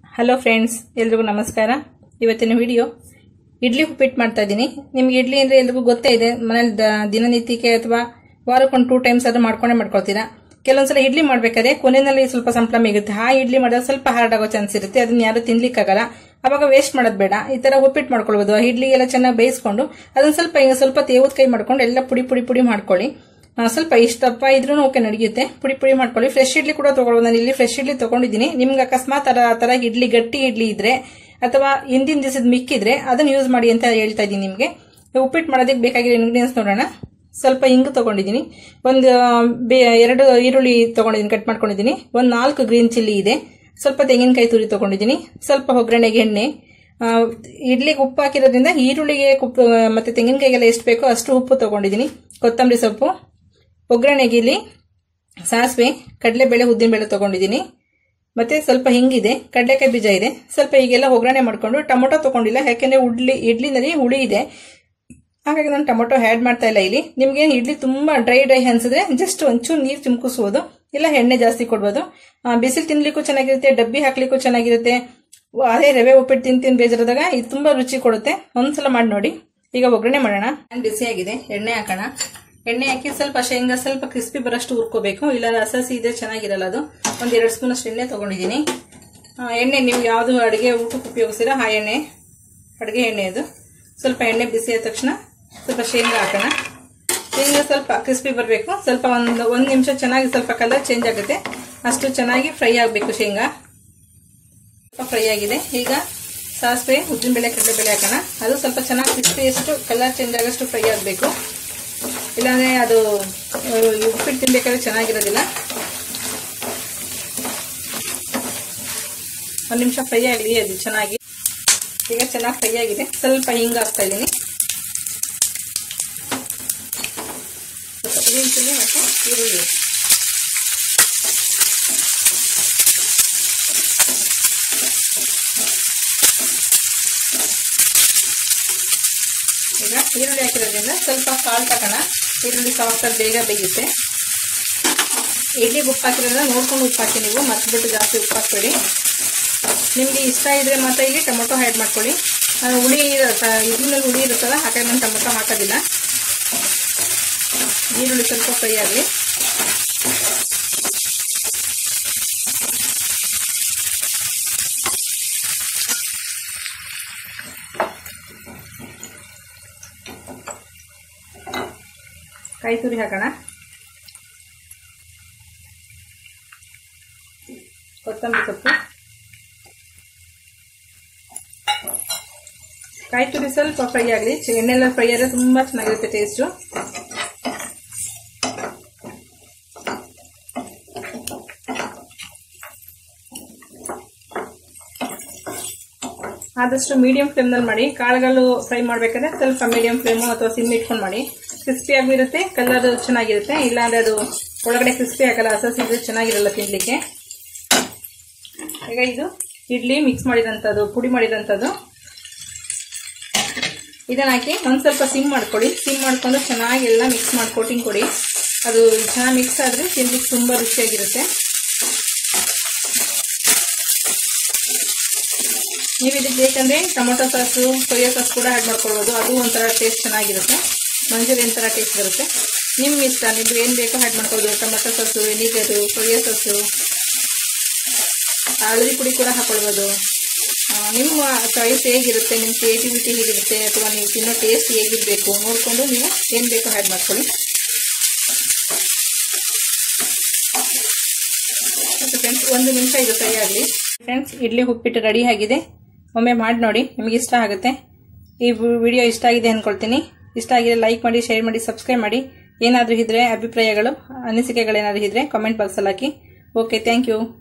hello friends ಎಲ್ರಿಗೂ ನಮಸ್ಕಾರ ಇವತ್ತಿನ ವಿಡಿಯೋ ಇಡ್ಲಿ ಉಪ್ಪಿಟ್ಟು ಮಾಡ್ತಾ ಇದ್ದೀನಿ ನಿಮ್ಗೆ ಇಡ್ಲಿ ಅಂದರೆ ಎಲ್ರಿಗೂ ಗೊತ್ತೇ ಇದೆ ಮನೇಲಿ ದ- ದಿನನಿತ್ಯಕ್ಕೆ ಅಥವಾ ವಾರಕ್ಕೊಂದು ಟೂ ಟೈಮ್ಸ್ ಆದ್ರೂ ಮಾಡ್ಕೊಂಡೇ ಮಾಡ್ಕೊಳ್ತೀರಾ ಕೆಲವೊಂದ್ಸಲ ಇಡ್ಲಿ ಮಾಡ್ಬೇಕಾದ್ರೆ ಕೊನೆಯಲ್ಲಿ ಸ್ವಲ್ಪ ಸಂಪ್ಲ ಇರುತ್ತೆ ಆ ಇಡ್ಲಿ ಮಾಡಿದ್ರೆ ಸ್ವಲ್ಪ ಹಾರ್ಡ್ ಆಗೋ ಚಾನ್ಸ್ ಇರುತ್ತೆ ಅದನ್ನ ಯಾರು ತಿನ್ಲಿಕ್ಕಾಗಲ್ಲ ಅವಾಗ ವೇಸ್ಟ್ ಮಾಡೋದು ಬೇಡ ಈ ತರ ಉಪ್ಪಿಟ್ಟು ಮಾಡ್ಕೊಳ್ಬೋದು ಆ ಇಡ್ಲಿ ಎಲ್ಲ ಚೆನ್ನಾಗಿ ಬೇಯಿಸ್ಕೊಂಡು ಅದನ್ನ ಸ್ವಲ್ಪ ಹಿಂಗೆ ಸ್ವಲ್ಪ ತೇವದ ಕೈ ಮಾಡ್ಕೊಂಡು ಎಲ್ಲ ಪುಡಿ ಪುಡಿ ಪುಡಿ ಮಾಡ್ಕೊಳ್ಳಿ ಆ, ಸ್ವಲ್ಪ ಇಷ್ಟಪ್ಪ ಇದ್ರೂ ಓಕೆ ನಡೆಯುತ್ತೆ ಪುಡಿ ಪುಡಿ ಮಾಡ್ಕೊಳ್ಳಿ ಫ್ರೆಶ್ ಇಡ್ಲಿ ಕೂಡ ತಗೊಳ್ಬೋದು ನಾನು ಇಲ್ಲಿ ಫ್ರೆಶ್ ಇಡ್ಲಿ ತಗೊಂಡಿದ್ದೀನಿ ನಿಮ್ಗೆ ಅಕಸ್ಮಾತ್ ಆ ಆ ತರ ಇಡ್ಲಿ ಗಟ್ಟಿ ಇಡ್ಲಿ ಇದ್ರೆ ಅಥವಾ ಹಿಂದಿನ ದಿವಸದ ಮಿಕ್ಕಿದ್ರೆ ಅದನ್ನ ಯೂಸ್ ಮಾಡಿ ಅಂತ ಹೇಳ್ತಾ ಇದ್ದೀನಿ ನಿಮಗೆ ಉಪ್ಪಿಟ್ಟು ಮಾಡೋದಕ್ಕೆ ಬೇಕಾಗಿರೋ ಇಂಗ್ರೀಡಿಯೆಂಟ್ಸ್ ನೋಡೋಣ ಸ್ವಲ್ಪ ಹಿಂಗು ತಗೊಂಡಿದ್ದೀನಿ ಒಂದು ಬೆ- ಎರಡು ಈರುಳ್ಳಿ ತಗೊಂಡಿದ್ದೀನಿ ಕಟ್ ಮಾಡ್ಕೊಂಡಿದ್ದೀನಿ ಒಂದು ನಾಲ್ಕು ಗ್ರೀನ್ ಚಿಲ್ಲಿ ಇದೆ ಸ್ವಲ್ಪ ತೆಂಗಿನಕಾಯಿ ತುರಿ ತಗೊಂಡಿದ್ದೀನಿ ಸ್ವಲ್ಪ ಒಗ್ಗರಣೆಗೆ ಎಣ್ಣೆ ಆ, ಇಡ್ಲಿಗೆ ಉಪ್ಪು ಹಾಕಿರೋದ್ರಿಂದ ಈರುಳ್ಳಿಗೆ ಉಪ್ಪು ಮತ್ತೆ ತೆಂಗಿನಕಾಯಿಗೆಲ್ಲ ಎಷ್ಟು ಬೇಕೋ ಅಷ್ಟು ಉಪ್ಪು ತಗೊಂಡಿದ್ದೀನಿ ಕೊತ್ತಂಬರಿ ಸೊಪ್ಪು ಒಗ್ಗರಣೆಗೆ ಇಲ್ಲಿ ಸಾಸಿವೆ ಕಡಲೆಬೇಳೆ ಉದ್ದಿನಬೇಳೆ ತಗೊಂಡಿದ್ದೀನಿ ಮತ್ತೆ ಸ್ವಲ್ಪ ಹಿಂಗಿದೆ ಕಡಲೆಕಾಯಿ ಬೀಜ ಇದೆ ಸ್ವಲ್ಪ ಈಗೆಲ್ಲ ಒಗ್ಗರಣೆ ಮಾಡ್ಕೊಂಡು ಟೊಮೊಟೊ ತಗೊಂಡಿಲ್ಲ ಯಾಕೆಂದ್ರೆ ಉಡ್ಲಿ ಇಡ್ಲಿನಲ್ಲಿ ಹುಳಿ ಇದೆ ಹಾಗಾಗಿ ನಾನು ಟೊಮೊಟೊ ಆ್ಯಡ್ ಮಾಡ್ತಾ ಇಲ್ಲ ಇಲ್ಲಿ ನಿಮ್ಗೆ ಇಡ್ಲಿ ತುಂಬಾ ಡ್ರೈ ಡ್ರೈ ಅನ್ಸಿದ್ರೆ ಜಸ್ಟ್ ಒಂಚೂರು ನೀರು ಚಿಮ್ಕಿಸ್ಬೋದು ಇಲ್ಲ ಎಣ್ಣೆ ಜಾಸ್ತಿ ಕೊಡ್ಬೋದು ಆ, ಬಿಸಿಲು ತಿನ್ಲಿಕ್ಕೂ ಚೆನ್ನಾಗಿರುತ್ತೆ ಡಬ್ಬಿ ಹಾಕ್ಲಿಕ್ಕೂ ಚೆನ್ನಾಗಿರುತ್ತೆ ವ- ಅದೇ ರವೆ ಉಪ್ಪಿಟ್ಟು ತಿನ್ ತಿನ್ ಬೇಜಾರದಾಗ ಇದು ತುಂಬಾ ರುಚಿ ಕೊಡುತ್ತೆ ಒಂದ್ಸಲ ಮಾಡಿ ನೋಡಿ ಈಗ ಒಗ್ಗರಣೆ ಮಾಡೋಣ ಪ್ಯಾನ್ ಬಿಸಿಯಾಗಿದೆ ಎಣ್ಣೆ ಹಾಕೋಣ ಎಣ್ಣೆ ಹಾಕಿ ಸ್ವಲ್ಪ ಶೇಂಗಾ ಸ್ವಲ್ಪ ಕ್ರಿಸ್ಪಿ ಬರೋಷ್ಟು ಹುರ್ಕೋಬೇಕು ಇಲ್ಲ ಹಸಸಿ ಇದ್ರೆ ಚೆನ್ನಾಗಿರಲ್ಲ ಅದು ಒಂದ್ ಎರಡು ಸ್ಪೂನ್ ಅಷ್ಟು ಎಣ್ಣೆ ತಗೊಂಡಿದ್ದೀನಿ ಆ, ಎಣ್ಣೆ ನೀವು ಯಾವುದು ಅಡುಗೆ ಊಟಕ್ಕೆ ಉಪಯೋಗಿಸಿರೋ ಆ ಎಣ್ಣೆ ಅಡುಗೆ ಎಣ್ಣೆ ಅದು ಸ್ವಲ್ಪ ಎಣ್ಣೆ ಬಿಸಿ ಆದ ತಕ್ಷಣ ಸ್ವಲ್ಪ ಶೇಂಗಾ ಹಾಕೋಣ ಶೇಂಗಾ ಸ್ವಲ್ಪ ಕ್ರಿಸ್ಪಿ ಬರಬೇಕು ಸ್ವಲ್ಪ ಒಂದು ಒಂದು ನಿಮಿಷ ಚೆನ್ನಾಗಿ ಸ್ವಲ್ಪ ಕಲರ್ ಚೇಂಜ್ ಆಗುತ್ತೆ ಅಷ್ಟು ಚೆನ್ನಾಗಿ ಫ್ರೈ ಆಗಬೇಕು ಶೇಂಗಾ ಸ್ವಲ್ಪ ಫ್ರೈ ಆಗಿದೆ ಈಗ ಸಾಸಿವೆ ಉದ್ದಿನಬೇಳೆ ಕಡಲೆಬೇಳೆ ಹಾಕೋಣ ಅದು ಸ್ವಲ್ಪ ಚೆನ್ನಾಗಿ ಕ್ರಿಸ್ಪಿ ಅಷ್ಟು ಕಲರ್ ಚೇಂಜ್ ಆಗೋಷ್ಟು ಫ್ರೈ ಆಗಬೇಕು ಇಲ್ಲಾಂದ್ರೆ ಅದು ಆ, ಉಪ್ಪಿಟ್ಟು ತಿನ್ಬೇಕಾದ್ರೆ ಚೆನ್ನಾಗಿರೋದಿಲ್ಲ ಒಂದು ನಿಮಿಷ ಫ್ರೈ ಆಗಲಿ ಅದು ಚೆನ್ನಾಗಿ ಈಗ ಚೆನ್ನಾಗಿ ಫ್ರೈ ಆಗಿದೆ ಸ್ವಲ್ಪ ಹಿಂಗ ಹಾಕ್ತಾ ಇದ್ದೀನಿ ಸ್ವಲ್ಪ ಗ್ರೀನ್ ಚಿಲ್ಲಿ ಮತ್ತು ಈರುಳ್ಳಿ ಈಗ ಈರುಳ್ಳಿ ಹಾಕಿರೋದ್ರಿಂದ ಸ್ವಲ್ಪ ಸಾಲ್ಟ್ ಹಾಕೋಣ ಈರುಳ್ಳಿ ಸಾಫ್ಟಾಗಿ ಬೇಗ ಬೇಯುತ್ತೆ ಇಡ್ಲಿಗೆ ಉಪ್ಪು ಹಾಕಿರೋದ್ರಿಂದ ನೋಡ್ಕೊಂಡು ಉಪ್ಪು ಹಾಕಿ ನೀವು ಮತ್ಬಿಟ್ಟು ಜಾಸ್ತಿ ಉಪ್ಪು ಹಾಕ್ಬೇಡಿ ನಿಮಗೆ ಇಷ್ಟ ಇದ್ರೆ ಮಾತ್ರ ಇಲ್ಲಿ ಟೊಮೊಟೊ ಆ್ಯಡ್ ಮಾಡ್ಕೊಳ್ಳಿ ನಾನು ಹುಳಿ ಇಡ್ಲಿನಲ್ಲಿ ಹುಳಿ ಇರುತ್ತಲ್ಲ ಹಾಗಾಗಿ ನಾನು ಟೊಮೊಟೊ ಹಾಕೋದಿಲ್ಲ ಈರುಳ್ಳಿ ಸ್ವಲ್ಪ ಫ್ರೈ ಆಗಲಿ ಕಾಯಿ ತುರಿ ಹಾಕೋಣ ಕೊತ್ತಂಬರಿ ಸೊಪ್ಪು ಕಾಯಿ ತುರಿ ಸ್ವಲ್ಪ ಫ್ರೈ ಆಗಲಿ ಎಣ್ಣೆಲ್ಲ ಫ್ರೈ ಆದರೆ ತುಂಬಾ ಚೆನ್ನಾಗಿರುತ್ತೆ ಟೇಸ್ಟು ಆದಷ್ಟು ಮೀಡಿಯಂ ಫ್ಲೇಮ್ನಲ್ಲಿ ಮಾಡಿ ಕಾಳುಗಳು ಫ್ರೈ ಮಾಡಬೇಕಾದ್ರೆ ಸ್ವಲ್ಪ ಮೀಡಿಯಂ ಫ್ಲೇಮು ಅಥವಾ ಸಿಮ್ ಇಟ್ಕೊಂಡು ಮಾಡಿ ಕ್ರಿಸ್ಪಿ ಆಗಿರುತ್ತೆ ಕಲರ್ ಚೆನ್ನಾಗಿರುತ್ತೆ ಇಲ್ಲಾಂದ್ರೆ ಅದು ಒಳಗಡೆ ಕ್ರಿಸ್ಪಿ ಆಗಲ್ಲ ಹಸಿ ಇದ್ರೆ ಚೆನ್ನಾಗಿರಲ್ಲ ತಿನ್ಲಿಕ್ಕೆ ಈಗ ಇದು ಇಡ್ಲಿ ಮಿಕ್ಸ್ ಮಾಡಿದಂಥದ್ದು ಪುಡಿ ಮಾಡಿದಂಥದ್ದು ಇದನ್ನ ಹಾಕಿ ಒಂದು ಸ್ವಲ್ಪ ಸಿಮ್ ಮಾಡ್ಕೊಳ್ಳಿ ಸಿಮ್ ಮಾಡ್ಕೊಂಡು ಚೆನ್ನಾಗಿ ಎಲ್ಲ ಮಿಕ್ಸ್ ಮಾಡಿ ಕೋಟಿಂಗ್ ಕೊಡಿ ಅದು ಚೆನ್ನಾಗಿ ಮಿಕ್ಸ್ ಆದರೆ ತಿನ್ಲಿಕ್ಕೆ ತುಂಬ ರುಚಿಯಾಗಿರುತ್ತೆ ನೀವು ಇದಕ್ಕೆ ಬೇಕಂದ್ರೆ ಟೊಮೊಟೊ ಸಾಸು ಸೋಯಾ ಸಾಸ್ ಕೂಡ ಆ್ಯಡ್ ಮಾಡ್ಕೊಳ್ಬೋದು ಅದು ಒಂಥರ ಟೇಸ್ಟ್ ಚೆನ್ನಾಗಿರುತ್ತೆ ಮಂಚೂರಿಯನ್ ಥರ ಟೇಸ್ಟ್ ಬರುತ್ತೆ ನಿಮ್ಮ ಇಷ್ಟ ನೀವು ಏನು ಬೇಕೋ ಆ್ಯಡ್ ಮಾಡ್ಕೊಳ್ಬೋದು tomato sauce vinegar soya sauce ಹಳದಿ ಪುಡಿ ಕೂಡ ಹಾಕೊಳ್ಬೋದು ಆ, ನಿಮ್ಮ ಚಾಯ್ಸ್ ಹೇಗಿರುತ್ತೆ ನಿಮ್ಮ ಕ್ರಿಯೇಟಿವಿಟಿ ಹೇಗಿರುತ್ತೆ ಅಥವಾ ನೀವು ತಿನ್ನೋ ಟೇಸ್ಟ್ ಹೇಗಿರಬೇಕು ನೋಡಿಕೊಂಡು ನೀವು ಏನು ಬೇಕೋ ಆ್ಯಡ್ ಮಾಡ್ಕೊಳ್ಳಿ ಮತ್ತು ಫ್ರೆಂಡ್ಸ್ ಒಂದು ನಿಮಿಷ ಇದು ಫ್ರೈ ಆಗಲಿ ಫ್ರೆಂಡ್ಸ್ ಇಡ್ಲಿ ಉಪ್ಪಿಟ್ಟು ರೆಡಿ ಆಗಿದೆ ಒಮ್ಮೆ ಮಾಡಿ ನೋಡಿ ನಿಮಗೆ ಇಷ್ಟ ಆಗುತ್ತೆ ಈ ವಿಡಿಯೋ ಇಷ್ಟ ಆಗಿದೆ ಅಂದ್ಕೊಳ್ತೀನಿ ಇಷ್ಟ ಆಗಿದೆ ಲೈಕ್ ಮಾಡಿ ಶೇರ್ ಮಾಡಿ ಸಬ್ಸ್ಕ್ರೈಬ್ ಮಾಡಿ ಏನಾದರೂ ಇದ್ರೆ ಅಭಿಪ್ರಾಯಗಳು ಅನಿಸಿಕೆಗಳೇನಾದರೂ ಇದ್ರೆ ಕಾಮೆಂಟ್ ಬಾಕ್ಸಲ್ಲಿ ಹಾಕಿ ಓಕೆ ಥ್ಯಾಂಕ್ ಯು